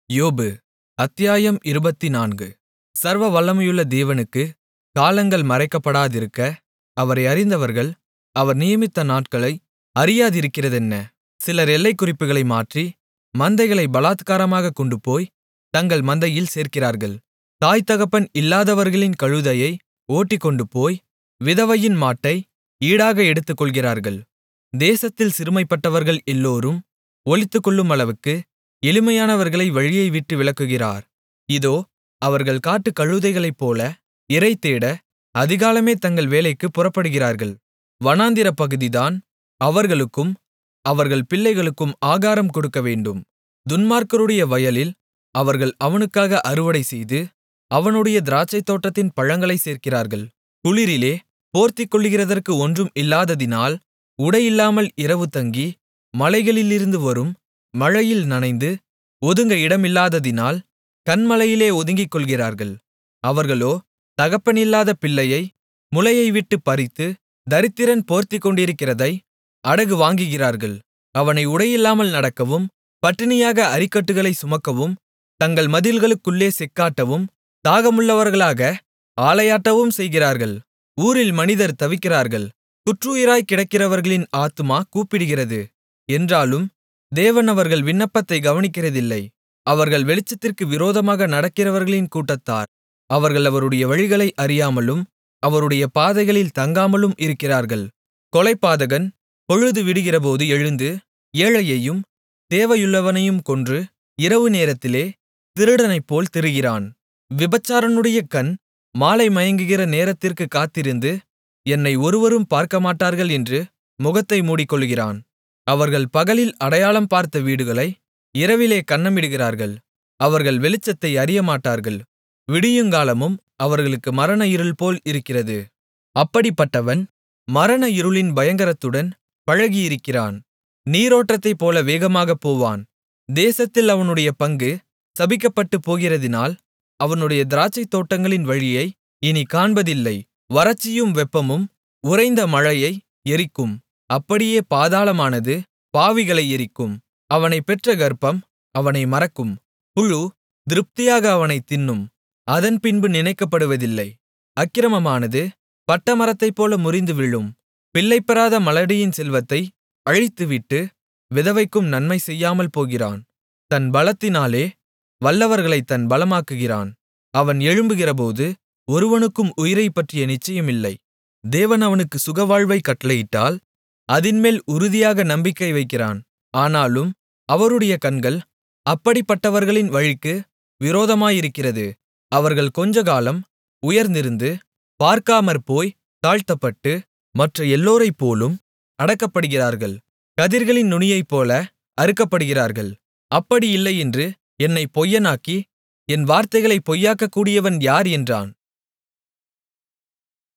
யோபு அத்தியாயம் இருபத்துநான்கு சர்வ வல்லமையுள்ள தேவனுக்குக் காலங்கள் மறைக்கப்படாதிருக்க அவரை அறிந்தவர்கள் அவர் நியமித்த நாட்களை அறியாதிருக்கிறதென்ன சிலர் எல்லைக்குறிப்புகளை மாற்றி மந்தைகளைப் பலாத்காரமாகக் கொண்டுபோய் தங்கள் மந்தையில் சேர்க்கிறார்கள் தாய்தகப்பன் இல்லாதவர்களின் கழுதையை ஓட்டிக்கொண்டுபோய் விதவையின் மாட்டை ஈடாக எடுத்துக்கொள்கிறார்கள் தேசத்தில் சிறுமைப்பட்டவர்கள் எல்லோரும் ஒளித்துக்கொள்ளுமளவுக்கு எளிமையானவர்களை வழியை விட்டு விலக்குகிறார் இதோ அவர்கள் காட்டுக் கழுதைகளைப்போல இரைதேட அதிகாலமே தங்கள் வேலைக்குப் புறப்படுகிறார்கள் வனாந்திரப் பகுதிதான் அவர்களுக்கும் அவர்கள் பிள்ளைகளுக்கும் ஆகாரம் கொடுக்கவேண்டும் துன்மார்க்கருடைய வயலில் அவர்கள் அவனுக்காக அறுவடைசெய்து அவனுடைய திராட்சைத்தோட்டத்தின் பழங்களைச் சேர்க்கிறார்கள் குளிரிலே போர்த்திக்கொள்ளுகிறதற்கு ஒன்றும் இல்லாததினால் உடையில்லாமல் இரவு தங்கி மலைகளிலிருந்து வரும் மழையில் நனைந்து ஒதுங்க இடமில்லாததினால் கன்மலையிலே ஒதுங்கிக்கொள்கிறார்கள் அவர்களோ தகப்பனில்லாத பிள்ளையை முலையைவிட்டுப் பறித்து தரித்திரன் போர்த்திக்கொண்டிருக்கிறதை அடகு வாங்குகிறார்கள் அவனை உடையில்லாமல் நடக்கவும் பட்டினியாக அரிக்கட்டுகளைச் சுமக்கவும் தங்கள் மதில்களுக்குள்ளே செக்காட்டவும் தாகமுள்ளவர்களாக ஆலையாட்டவும் செய்கிறார்கள் ஊரில் மனிதர் தவிக்கிறார்கள் குற்றுயிராய்க் கிடக்கிறவர்களின் ஆத்துமா கூப்பிடுகிறது என்றாலும் தேவன் அவர்கள் விண்ணப்பத்தைக் கவனிக்கிறதில்லை அவர்கள் வெளிச்சத்திற்கு விரோதமாக நடக்கிறவர்களின் கூட்டத்தார் அவர்கள் அவருடைய வழிகளை அறியாமலும் அவருடைய பாதைகளில் தங்காமலும் இருக்கிறார்கள் கொலைபாதகன் பொழுது விடிகிறபோது எழுந்து ஏழையையும் தேவையுள்ளவனையும் கொன்று இரவு நேரத்திலே திருடனைப்போல் திரிகிறான் விபசாரனுடைய கண் மாலை மயங்குகிற நேரத்திற்குக் காத்திருந்து என்னை ஒருவரும் பார்க்கமாட்டார்கள் என்று முகத்தை மூடிக்கொள்ளுகிறான் அவர்கள் பகலில் அடையாளம் பார்த்த வீடுகளை இரவிலே கன்னமிடுகிறார்கள் அவர்கள் வெளிச்சத்தை அறியமாட்டார்கள் விடியுங்காலமும் அவர்களுக்கு மரண இருள் போல் இருக்கிறது அப்படிப்பட்டவன் மரண இருளின் பயங்கரத்துடன் பழகியிருக்கிறான் நீரோட்டத்தைப் போல வேகமாகப் போவான் தேசத்தில் அவனுடைய பங்கு சபிக்கப்பட்டுப் போகிறதினால் அவனுடைய திராட்சைத்தோட்டங்களின் வழியை இனிக் காண்பதில்லை வறட்சியும் வெப்பமும் உறைந்த மழையை எரிக்கும் அப்படியே பாதாளமானது பாவிகளை எரிக்கும் அவனைப் பெற்ற கர்ப்பம் அவனை மறக்கும் புழு திருப்தியாக அவனைத் தின்னும் அதன்பின்பு நினைக்கப்படுவதில்லை அக்கிரமமானது பட்டமரத்தைப்போல முறிந்து விழும் பிள்ளைபெறாத மலடியின் செல்வத்தை அழித்துவிட்டு விதவைக்கும் நன்மை செய்யாமல் போகிறான் தன் பலத்தினாலே வல்லவர்களைத் தன் பலமாக்குகிறான் அவன் எழும்புகிறபோது ஒருவனுக்கும் உயிரைப்பற்றிய நிச்சயமில்லை தேவன் அவனுக்கு சுகவாழ்வைக் கட்டளையிட்டால் அதின்மேல் உறுதியாக நம்பிக்கை வைக்கிறான் ஆனாலும் அவருடைய கண்கள் அப்படிப்பட்டவர்களின் வழிக்கு விரோதமாயிருக்கிறது அவர்கள் கொஞ்சகாலம் உயர்ந்திருந்து பார்க்காமற்போய் தாழ்த்தப்பட்டு மற்ற எல்லோரைப்போலும் அடக்கப்படுகிறார்கள் கதிர்களின் நுனியைப்போல அறுக்கப்படுகிறார்கள் அப்படி இல்லையென்று என்னைப் பொய்யனாக்கி என் வார்த்தைகளைப் பொய்யாக்கக்கூடியவன் யார் என்றான்